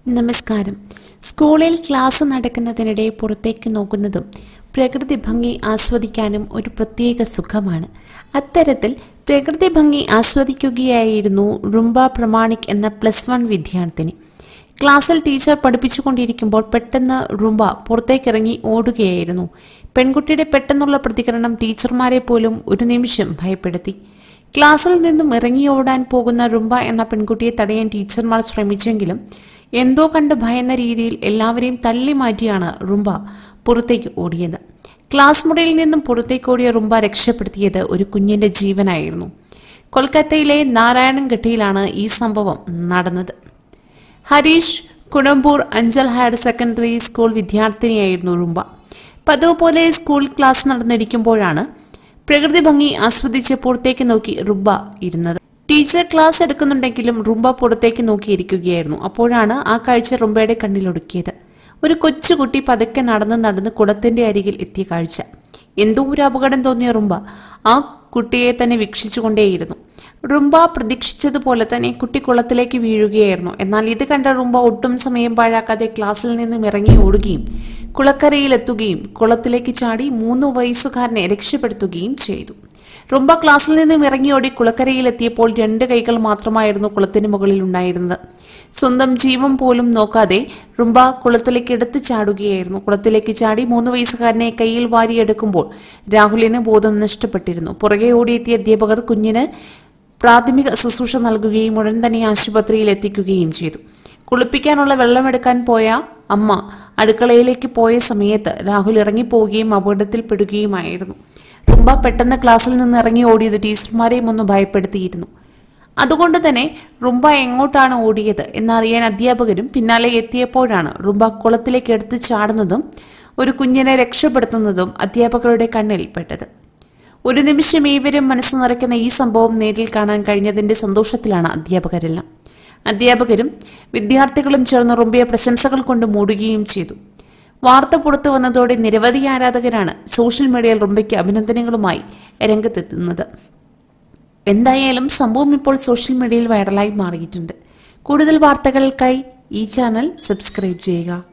നമസ്കാരം സ്കൂളിൽ ക്ലാസ് നടക്കുന്നതിനിടെ പുറത്തേക്ക് നോക്കുന്നതും പ്രകൃതി ഭംഗി ആസ്വദിക്കാനും ഒരു പ്രത്യേക സുഖമാണ് അത്തരത്തിൽ പ്രകൃതി ഭംഗി ആസ്വദിക്കുകയായിരുന്നു റുംബ പ്രമാണിക് എന്ന പ്ലസ് വൺ വിദ്യാർത്ഥിനി ക്ലാസ്സിൽ ടീച്ചർ പഠിപ്പിച്ചുകൊണ്ടിരിക്കുമ്പോൾ പെട്ടെന്ന് റുംബ പുറത്തേക്കിറങ്ങി ഓടുകയായിരുന്നു പെൺകുട്ടിയുടെ പെട്ടെന്നുള്ള പ്രതികരണം ടീച്ചർമാരെ പോലും ഒരു നിമിഷം ഭയപ്പെടുത്തി ക്ലാസ്സിൽ നിന്നും ഇറങ്ങി ഓടാൻ പോകുന്ന റുംബ എന്ന പെൺകുട്ടിയെ തടയാൻ ടീച്ചർമാർ ശ്രമിച്ചെങ്കിലും എന്തോ കണ്ട് ഭയന്ന രീതിയിൽ എല്ലാവരെയും തള്ളി മാറ്റിയാണ് റുംബ പുറത്തേക്ക് ഓടിയത് ക്ലാസ് മുറിയിൽ നിന്നും പുറത്തേക്ക് ഓടിയ റുംബ രക്ഷപ്പെടുത്തിയത് ഒരു കുഞ്ഞിന്റെ ജീവനായിരുന്നു കൊൽക്കത്തയിലെ നാരായണൻഘട്ടിയിലാണ് ഈ സംഭവം നടന്നത് Harish Kunampur Anchal higher secondary school വിദ്യാർത്ഥിനിയായിരുന്നു റുംബ പതിവ് പോലെ സ്കൂൾ ക്ലാസ് നടന്നിരിക്കുമ്പോഴാണ് പ്രകൃതി ഭംഗി ആസ്വദിച്ച് പുറത്തേക്ക് നോക്കി റുംബ ഇരുന്നത് ടീച്ചർ ക്ലാസ് എടുക്കുന്നുണ്ടെങ്കിലും റുംബ പുറത്തേക്ക് നോക്കിയിരിക്കുകയായിരുന്നു അപ്പോഴാണ് ആ കാഴ്ച റുംബയുടെ കണ്ണിലൊടുക്കിയത് ഒരു കൊച്ചുകുട്ടി പതുക്കെ നടന്ന് നടന്ന് കുളത്തിന്റെ അരികിൽ എത്തിയ കാഴ്ച എന്തോ ഒരു അപകടം തോന്നിയ റുംബ ആ കുട്ടിയെ തന്നെ വീക്ഷിച്ചുകൊണ്ടേയിരുന്നു റുംബ പ്രതീക്ഷിച്ചതുപോലെ തന്നെ കുട്ടി കുളത്തിലേക്ക് വീഴുകയായിരുന്നു എന്നാൽ ഇത് കണ്ട റുംബ ഒട്ടും സമയം പാഴാക്കാതെ ക്ലാസ്സിൽ നിന്നും ഇറങ്ങി ഓടുകയും കുളക്കരയിലെത്തുകയും കുളത്തിലേക്ക് ചാടി മൂന്ന് വയസ്സുകാരനെ രക്ഷപ്പെടുത്തുകയും ചെയ്തു റുംബ ക്ലാസ്സിൽ നിന്നും ഇറങ്ങിയോടി കുളക്കരയിലെത്തിയപ്പോൾ രണ്ട് കൈകൾ മാത്രമായിരുന്നു കുളത്തിന് മുകളിൽ ഉണ്ടായിരുന്നത് സ്വന്തം ജീവൻ പോലും നോക്കാതെ റുംബ കുളത്തിലേക്ക് എടുത്തു ചാടുകയായിരുന്നു കുളത്തിലേക്ക് ചാടി മൂന്ന് വയസ്സുകാരനെ കയ്യിൽ വാരിയെടുക്കുമ്പോൾ രാഹുലിന് ബോധം നഷ്ടപ്പെട്ടിരുന്നു പുറകെ ഓടിയെത്തിയ അധ്യാപകർ കുഞ്ഞിന് പ്രാഥമിക ശുശ്രൂഷ നൽകുകയും ഉടൻ തന്നെ ആശുപത്രിയിൽ എത്തിക്കുകയും ചെയ്തു കുളിപ്പിക്കാനുള്ള വെള്ളമെടുക്കാൻ പോയ അമ്മ അടുക്കളയിലേക്ക് പോയ സമയത്ത് രാഹുൽ ഇറങ്ങിപ്പോവുകയും അപകടത്തിൽപ്പെടുകയുമായിരുന്നു റുംബ പെട്ടെന്ന് ക്ലാസ്സിൽ നിന്ന് ഇറങ്ങി ഓടിയത് ടീച്ചർമാരെയും ഒന്ന് ഭയപ്പെടുത്തിയിരുന്നു അതുകൊണ്ട് തന്നെ റുംബ എങ്ങോട്ടാണ് ഓടിയത് എന്നറിയാൻ അധ്യാപകരും പിന്നാലെ എത്തിയപ്പോഴാണ് റുംബ കുളത്തിലേക്ക് എടുത്ത് ചാടുന്നതും ഒരു കുഞ്ഞിനെ രക്ഷപ്പെടുത്തുന്നതും അധ്യാപകരുടെ കണ്ണിൽ പെട്ടത് ഒരു നിമിഷം ഏവരും മനസ്സ് നിറയ്ക്കുന്ന ഈ സംഭവം നേരിൽ കാണാൻ കഴിഞ്ഞതിന്റെ സന്തോഷത്തിലാണ് അധ്യാപകരെല്ലാം അധ്യാപകരും വിദ്യാർത്ഥികളും ചേർന്ന് റുംബയെ പ്രശംസകൾ കൊണ്ട് മൂടുകയും ചെയ്തു വാർത്ത പുറത്തു വന്നതോടെ നിരവധി ആരാധകരാണ് സോഷ്യൽ മീഡിയയിൽ റുംബയ്ക്ക് അഭിനന്ദനങ്ങളുമായി രംഗത്തെത്തുന്നത് എന്തായാലും സംഭവം ഇപ്പോൾ സോഷ്യൽ മീഡിയയിൽ വൈറലായി മാറിയിട്ടുണ്ട് കൂടുതൽ വാർത്തകൾക്കായി ഈ ചാനൽ സബ്സ്ക്രൈബ് ചെയ്യുക